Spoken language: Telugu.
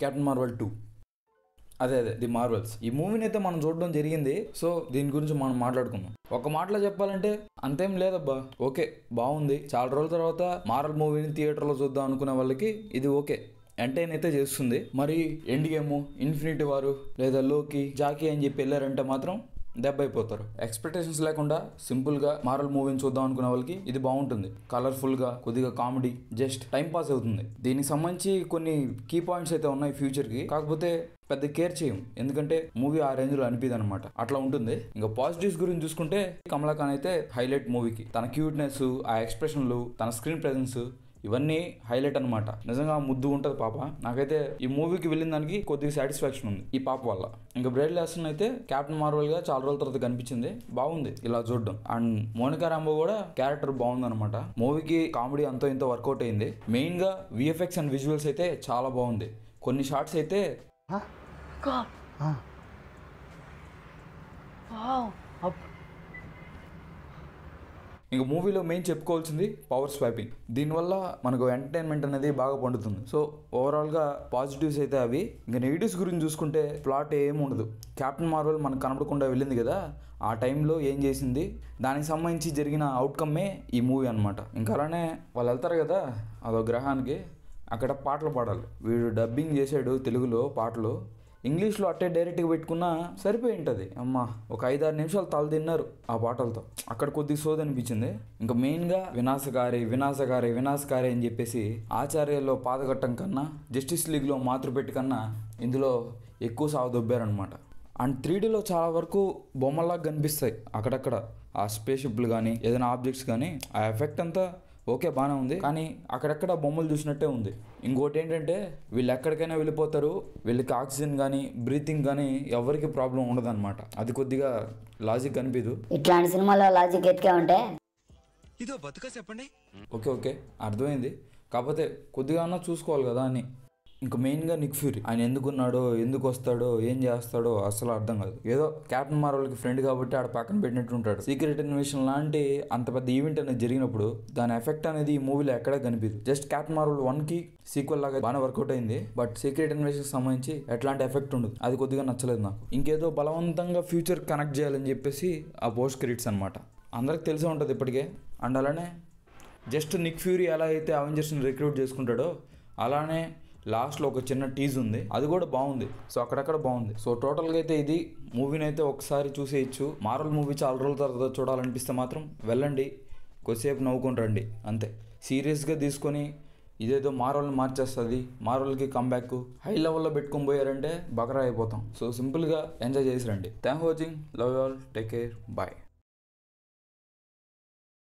క్యాప్టెన్ మార్వల్ టూ అదే అదే ది మార్వెల్స్ ఈ మూవీని అయితే మనం చూడడం జరిగింది సో దీని గురించి మనం మాట్లాడుకుందాం ఒక మాటలో చెప్పాలంటే అంతేం లేదబ్బా ఓకే బాగుంది చాలా రోజుల తర్వాత మార్వల్ మూవీని థియేటర్లో చూద్దాం అనుకునే వాళ్ళకి ఇది ఓకే ఎంటైన్ అయితే చేస్తుంది మరి ఎండ్ గేమ్ ఇన్ఫినిటీ వారు లేదా లోకి జాకీ అని చెప్పి వెళ్ళారంటే మాత్రం దెబ్బ అయిపోతారు ఎక్స్పెక్టేషన్స్ లేకుండా సింపుల్ గా మారల్ మూవీని చూద్దాం అనుకునే వాళ్ళకి ఇది బాగుంటుంది కలర్ఫుల్ గా కొద్దిగా కామెడీ జస్ట్ టైం పాస్ అవుతుంది దీనికి సంబంధించి కొన్ని కీ పాయింట్స్ అయితే ఉన్నాయి ఫ్యూచర్ కి కాకపోతే పెద్ద కేర్ చేయం ఎందుకంటే మూవీ ఆ రేంజ్ లో అనిపిది అనమాట అట్లా ఉంటుంది ఇంకా పాజిటివ్స్ గురించి చూసుకుంటే కమలా ఖాన్ అయితే హైలైట్ మూవీకి తన క్యూట్నెస్ ఆ ఎక్స్ప్రెషన్లు తన స్క్రీన్ ప్రెజెన్స్ ఇవన్నీ హైలైట్ అనమాట నిజంగా ముద్దు ఉంటుంది పాప నాకైతే ఈ మూవీకి వెళ్ళిన దానికి కొద్దిగా సాటిస్ఫాక్షన్ ఉంది ఈ పాప వల్ల ఇంకా బ్రేడ్ లాసన్ అయితే క్యాప్టెన్ మార్వల్ గా చాలా రోజుల తర్వాత కనిపించింది బాగుంది ఇలా చూడడం అండ్ మోనికా రాంబో కూడా క్యారెక్టర్ బాగుంది అనమాట మూవీకి కామెడీ అంతో ఇంతో వర్కౌట్ అయింది మెయిన్ గా విఎఫ్ఎక్స్ అండ్ విజువల్స్ అయితే చాలా బాగుంది కొన్ని షార్ట్స్ అయితే God. Wow. Up. ఇంక మూవీలో మెయిన్ చెప్పుకోవాల్సింది పవర్ స్వాపింగ్ దీనివల్ల మనకు ఎంటర్టైన్మెంట్ అనేది బాగా పండుతుంది సో ఓవరాల్గా పాజిటివ్స్ అయితే అవి ఇంకా నెగిటివ్స్ గురించి చూసుకుంటే ప్లాట్ ఏం ఉండదు క్యాప్టెన్ మార్వల్ మనకు కనపడకుండా వెళ్ళింది కదా ఆ టైంలో ఏం చేసింది దానికి సంబంధించి జరిగిన అవుట్కమ్మే ఈ మూవీ అనమాట ఇంకా అలానే వాళ్ళు వెళ్తారు కదా అదో గ్రహానికి అక్కడ పాటలు పాడాలి వీడు డబ్బింగ్ చేశాడు తెలుగులో పాటలు ఇంగ్లీష్లో అట్టే డైరెక్ట్గా పెట్టుకున్నా సరిపోయి ఉంటుంది అమ్మ ఒక ఐదారు నిమిషాలు తల తిన్నారు ఆ పాటలతో అక్కడ కొద్దిగా సోది అనిపించింది ఇంకా మెయిన్గా వినాశకారి వినాశకారి వినాశకారి అని చెప్పేసి ఆచార్యలో పాదఘట్టం కన్నా జస్టిస్ లీగ్లో మాతృపెట్టి కన్నా ఇందులో ఎక్కువ సాగు దొబ్బారనమాట అండ్ త్రీ డీలో చాలా వరకు బొమ్మలాగా కనిపిస్తాయి అక్కడక్కడ ఆ స్పేస్ షిప్లు కానీ ఏదైనా ఆబ్జెక్ట్స్ కానీ ఆ ఎఫెక్ట్ అంతా ఓకే బాగానే ఉంది కానీ అక్కడక్కడ బొమ్మలు చూసినట్టే ఉంది ఇంకోటి ఏంటంటే వీళ్ళు ఎక్కడికైనా వెళ్ళిపోతారు వీళ్ళకి ఆక్సిజన్ కానీ బ్రీతింగ్ కానీ ఎవరికి ప్రాబ్లం ఉండదన్నమాట అది కొద్దిగా లాజిక్ అనిపించదు ఇట్లాంటి సినిమాలో లాజిక్ ఎత్తుకే ఉంటే ఇదో బతుక చెప్పండి ఓకే ఓకే అర్థమైంది కాకపోతే కొద్దిగా అన్నా చూసుకోవాలి కదా అని ఇంకా మెయిన్గా నిక్ ఫ్యూరీ ఆయన ఎందుకున్నాడో ఎందుకు వస్తాడో ఏం చేస్తాడో అసలు అర్థం కాదు ఏదో క్యాప్టెన్ మార్వల్కి ఫ్రెండ్ కాబట్టి ఆడ పక్కన పెట్టినట్టు ఉంటాడు సీక్రెట్ ఇన్వేషన్ లాంటి అంత పెద్ద ఈవెంట్ అనేది జరిగినప్పుడు దాని ఎఫెక్ట్ అనేది ఈ మూవీలో ఎక్కడా కనిపించదు జస్ట్ క్యాప్టెన్ మార్వల్ వన్ కి సీక్వెల్ లాగా బాగానే వర్కౌట్ అయింది బట్ సీక్రెట్ ఇన్వేషన్ సంబంధించి ఎట్లాంటి ఎఫెక్ట్ ఉండదు అది కొద్దిగా నచ్చలేదు నాకు ఇంకేదో బలవంతంగా ఫ్యూచర్ కనెక్ట్ చేయాలని చెప్పేసి ఆ పోస్ట్ క్రెడిట్స్ అనమాట అందరికి తెలిసే ఉంటుంది ఇప్పటికే అండ్ అలానే జస్ట్ నిక్ ఫ్యూరీ ఎలా అయితే అవెంజర్స్ని రిక్రూట్ చేసుకుంటాడో అలానే లాస్ట్లో ఒక చిన్న టీజ్ ఉంది అది కూడా బాగుంది సో అక్కడక్కడ బాగుంది సో టోటల్గా అయితే ఇది మూవీని అయితే ఒకసారి చూసేయచ్చు మార్వల్ మూవీ చాలా రోజుల తర్వాత చూడాలనిపిస్తే మాత్రం వెళ్ళండి కొద్దిసేపు నవ్వుకొని రండి అంతే సీరియస్గా తీసుకొని ఇదేదో మార్వల్ని మార్చేస్తుంది మార్వల్కి కంబ్యాక్ హై లెవెల్లో పెట్టుకొని పోయారంటే బకరా అయిపోతాం సో సింపుల్గా ఎంజాయ్ చేసి రండి thank watching love all take care bye